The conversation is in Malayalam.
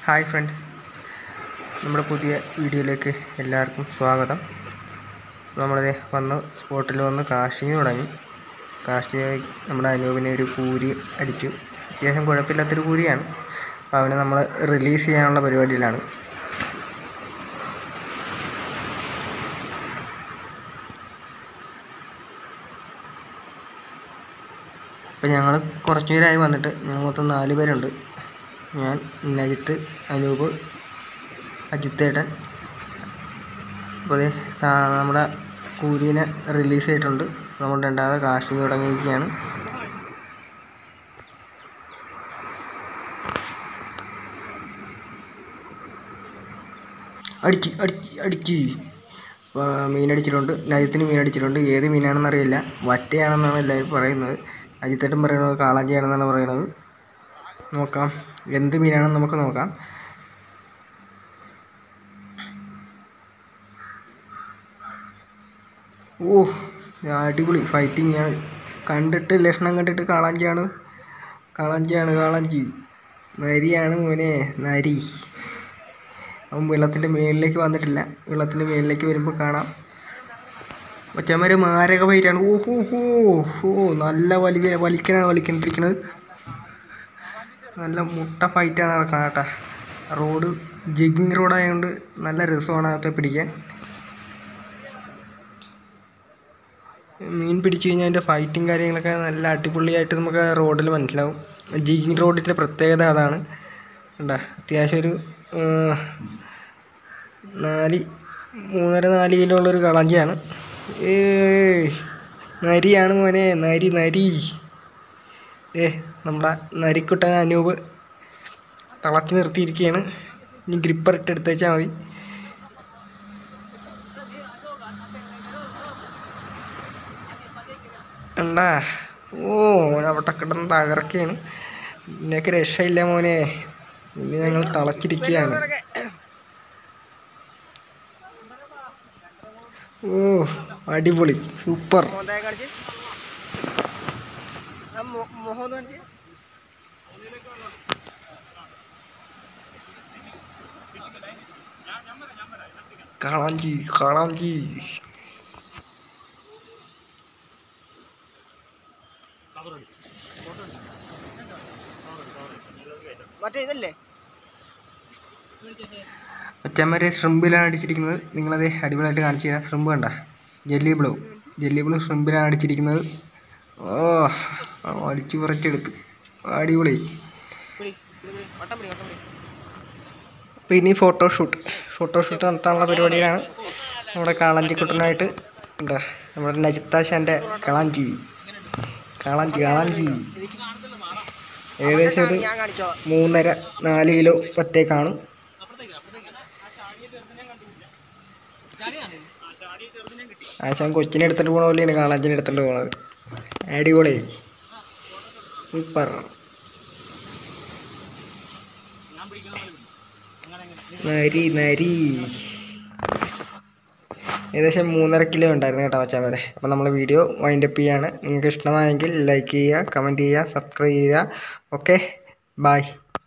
ഹായ് ഫ്രണ്ട്സ് നമ്മുടെ പുതിയ വീഡിയോയിലേക്ക് എല്ലാവർക്കും സ്വാഗതം നമ്മളിത് വന്ന് സ്പോട്ടിൽ വന്ന് കാസ്റ്റിംഗ് തുടങ്ങി കാസ്റ്റിംഗ് നമ്മുടെ അനൂപിനെ ഒരു കൂരി അടിച്ചു അത്യാവശ്യം കുഴപ്പമില്ലാത്തൊരു കൂരിയാണ് അപ്പോൾ അവനെ നമ്മൾ റിലീസ് ചെയ്യാനുള്ള പരിപാടിയിലാണ് അപ്പോൾ ഞങ്ങൾ കുറച്ച് പേരായി വന്നിട്ട് ഞങ്ങൾ മൊത്തം നാല് പേരുണ്ട് ഞാൻ നജിത്ത് അനൂപ് അജിത്തേട്ടൻ അപ്പോൾ ദേ ആ, നമ്മുടെ കൂലീനെ റിലീസ് ചെയ്തിട്ടുണ്ട് നമ്മൾ രണ്ടാമത് കാസ്റ്റിംഗ് തുടങ്ങിയിരിക്കുകയാണ് അടിച്ച് അടിച്ച് അടിച്ച് ആ, മീനടിച്ചിട്ടുണ്ട് നജിത്തിന് മീനടിച്ചിട്ടുണ്ട് ഏത് മീനാണെന്ന് അറിയില്ല വറ്റയാണെന്നാണ് എല്ലാവരും പറയുന്നത് അജിത്തേട്ടൻ പറയുന്നത് കാളാഞ്ചിയാണെന്നാണ് പറയുന്നത് നോക്കാം എന്ത് മീനാണെന്ന് നമുക്ക് നോക്കാം ഓ അടിപൊളി ഫൈറ്റിംഗ് ആണ് കണ്ടിട്ട് ലക്ഷണം കണ്ടിട്ട് കാളാഞ്ചിയാണ് കാളാഞ്ചിയാണ് കാളാഞ്ചി നരിയാണ് മോനെ നരി അവൻ വെള്ളത്തിൻ്റെ മേളിലേക്ക് വന്നിട്ടില്ല വെള്ളത്തിൻ്റെ മേളിലേക്ക് വരുമ്പോൾ കാണാം ഒറ്റമാര് മാരക ഫൈറ്റാണ് ഓ ഹോ ഹോ ഹോ നല്ല വലിയ വലിക്കനാണ് വലിക്കണ്ടിരിക്കുന്നത് നല്ല മുട്ട ഫൈറ്റാണ് നടക്കുന്നത് കേട്ടോ റോഡ് ജിഗിങ് റോഡായതുകൊണ്ട് നല്ല രസമാണ് അകത്തെ പിടിക്കാൻ മീൻ പിടിച്ചു കഴിഞ്ഞാൽ അതിൻ്റെ ഫൈറ്റും കാര്യങ്ങളൊക്കെ നല്ല അടിപൊളിയായിട്ട് നമുക്ക് റോഡിൽ മനസ്സിലാവും ജിഗിങ് റോഡിൻ്റെ പ്രത്യേകത അതാണ് കണ്ടാ അത്യാവശ്യം ഒരു ആ, നാല് മൂന്നര നാല് കിലോ ഉള്ളൊരു കളഞ്ചിയാണ് ഏ നരിയാണ് മോനെ നരി നരി ഏ നമ്മുടെ നരിക്കുട്ടൻ അനൂപ് തളച്ച് നിർത്തിയിരിക്കുകയാണ് ഇനി ഗ്രിപ്പർ ഇട്ട് എടുത്തേച്ചാൽ മതി ഉണ്ടാ ഓ മോനെ അവിടെ കിടന്ന് തകർക്കുകയാണ് നിനക്ക് രക്ഷയില്ല മോനെ ഇനി ഞങ്ങൾ തളച്ചിരിക്കുകയാണ് ഓ അടിപൊളി സൂപ്പർ കളാഞ്ചി കളാഞ്ചി മറ്റേ ഇതല്ലേ ഒറ്റമാരെ ഷ്രിമ്പിലാണ് അടിച്ചിരിക്കുന്നത് നിങ്ങളത് അടിപൊളിയായിട്ട് കാണിച്ചു തരാം ഷ്രിമ്പ് കണ്ട ജെല്ലി ബ്ലൂ ജെല്ലി ബ്ലൂ ഷ്രിമ്പിലാണ് അടിച്ചിരിക്കുന്നത് ഓ ആ, അടിച്ചു പറിച്ചെടുത്ത് അടിപൊളി പിടി പിടി, പിടി. വട്ടം പിടി വട്ടം പിടി അപ്പോൾ ഇനി ഫോട്ടോഷൂട്ട് ഫോട്ടോഷൂട്ട് നടത്താനുള്ള പരിപാടിയിലാണ് നമ്മുടെ കാളഞ്ചിക്കുട്ടനായിട്ട് എന്താ നമ്മുടെ നജിത്താശാൻ്റെ കളാഞ്ചി കളാഞ്ചി കളാഞ്ചി ഏകദേശം ഒരു ഞാൻ കാണിച്ചോ മൂന്നര നാല് കിലോ പത്തേ കാണും ആശാൻ കൊച്ചിനെ എടുത്തിട്ട് പോണ പോലെയാണ് കാളാഞ്ചിനെ എടുത്തിട്ട് പോണത് അടിപൊളി സൂപ്പർ നരി നരി ഏകദേശം മൂന്നര കിലോ ഉണ്ടായിരുന്നു കേട്ടോ വച്ചാൽ വരെ അപ്പോൾ നമ്മൾ വീഡിയോ വൈൻഡപ്പ് ചെയ്യാണ് നിങ്ങൾക്ക് ഇഷ്ടമായെങ്കിൽ ലൈക്ക് ചെയ്യുക കമൻറ്റ് ചെയ്യുക സബ്സ്ക്രൈബ് ചെയ്യുക ഓക്കെ ബായ്